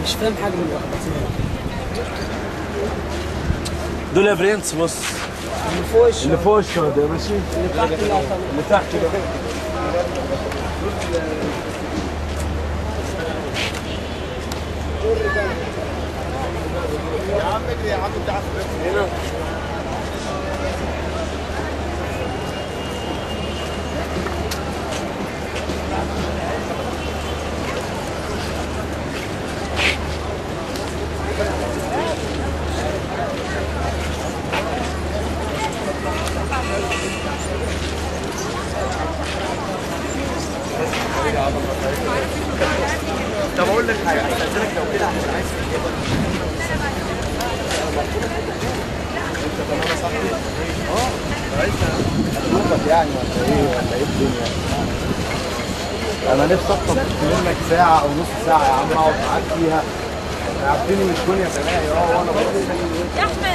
مش فاهم حاجه من الوقت دول يا برنس بص اللي فوق الشغل اللي فوق الشهر ده ماشي اللي تحت الأقل. اللي تحت ده طب اقول لك حاجه استاذنك لو كده عشان عايز شوفك يعني ولا ايه ولا ايه الدنيا انا نفسي اطلب منك ساعه او نص ساعه يا عم اقعد معاك فيها عارفين ان الدنيا بلاقي اه وانا بقول يا احمد